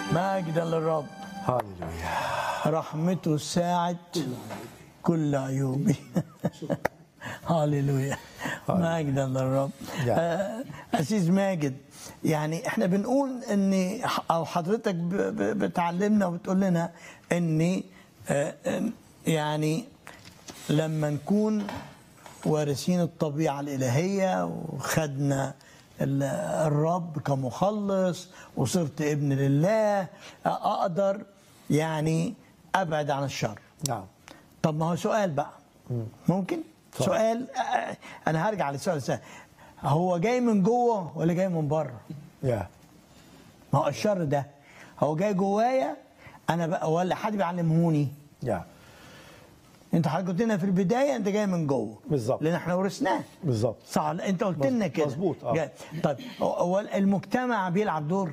مجدا للرب هاليلويا رحمته ساعت كل عيوبي هاليلويا مجدا للرب يا. آه، أسيس ماجد يعني احنا بنقول ان او حضرتك ب- ب- بتعلمنا وبتقول لنا ان آه، آه، يعني لما نكون وارثين الطبيعة الإلهية وخدنا ال- الرب كمخلص وصرت ابن لله أقدر يعني أبعد عن الشر نعم طب ما هو سؤال بقى ممكن اتفضل. سؤال آه، أنا هرجع للسؤال ده هو جاي من جوه ولا جاي من بره يا ما هو الشر ده هو جاي جوايا أنا بقى ولا حد بيعلمهوني يا انت حضرتك قلت لنا في البدايه انت جاي من جوه بالظبط. لان احنا ورثناه بالظبط صح انت قلت لنا مظ- كده مظبوط، اه. جاي. طيب هو- هو المجتمع بيلعب دور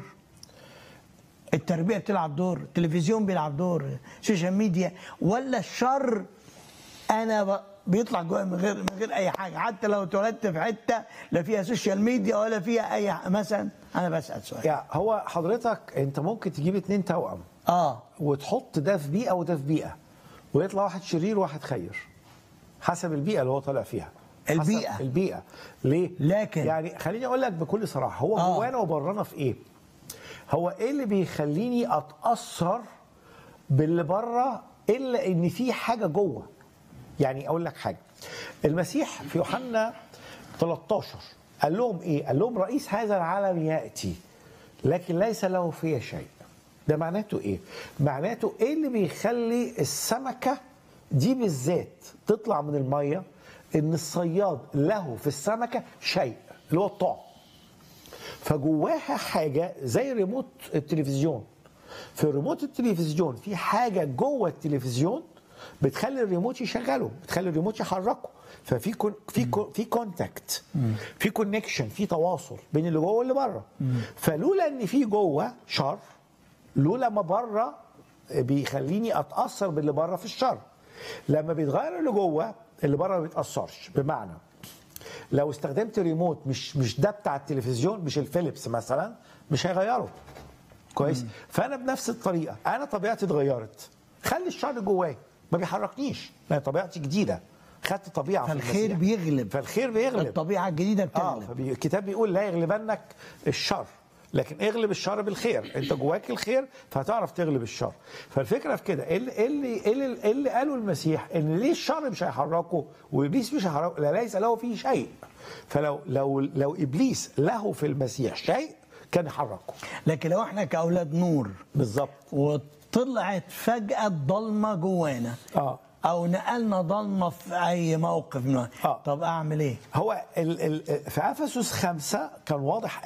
التربيه بتلعب دور التلفزيون بيلعب دور السوشيال ميديا ولا الشر انا ب... بيطلع جوايا من غير من غير اي حاجه حتى لو اتولدت في حته لا فيها سوشيال ميديا ولا فيها اي ح- مثلا انا بسال سؤال يا هو حضرتك انت ممكن تجيب اتنين توأم اه وتحط ده في بيئه وده في بيئه ويطلع واحد شرير وواحد خير حسب البيئه اللي هو طالع فيها حسب البيئة. البيئه ليه لكن- يعني خليني اقول لك بكل صراحه هو آه. جوانا وبرانا في ايه هو ايه اللي بيخليني اتاثر باللي بره الا ان في حاجه جوه يعني اقول لك حاجه المسيح في يوحنا 13 قال لهم ايه قال لهم رئيس هذا العالم ياتي لكن ليس له في شيء ده معناته ايه معناته ايه اللي بيخلي السمكه دي بالذات تطلع من الميه ان الصياد له في السمكه شيء اللي هو الطعم فجواها حاجه زي ريموت التلفزيون في ريموت التلفزيون في حاجه جوه التلفزيون بتخلي الريموت يشغله بتخلي الريموت يحركه ففي كون في كون في كونتاكت في كونكشن في تواصل بين اللي جوه واللي بره فلولا ان في جوه شر لولا ما بره بيخليني اتاثر باللي بره في الشر لما بيتغير اللي جوه اللي بره ما بيتاثرش بمعنى لو استخدمت ريموت مش مش ده بتاع التلفزيون مش الفيليبس مثلا مش هيغيره كويس فانا بنفس الطريقه انا طبيعتي اتغيرت خلي الشر جواي ما بيحركنيش ما طبيعتي جديده خدت طبيعه في فالخير المسيح. بيغلب فالخير بيغلب الطبيعه الجديده اه بتغلب فالكتاب بيقول لا يغلبنك الشر لكن اغلب الشر بالخير انت جواك الخير فهتعرف تغلب الشر فالفكره في كده ايه اللي إيه اللي إيه اللي, إيه اللي قاله المسيح ان ليه الشر مش هيحركه وابليس مش هيحركه لا ليس له فيه شيء فلو لو لو ابليس له في المسيح شيء كان يحركه لكن لو احنا كاولاد نور بالظبط وطلعت فجأة ضلمة جوانا اه أو نقلنا ضلمة في أي موقف من آه. طب أعمل إيه؟ هو ال ال في افسس خمسة كان واضح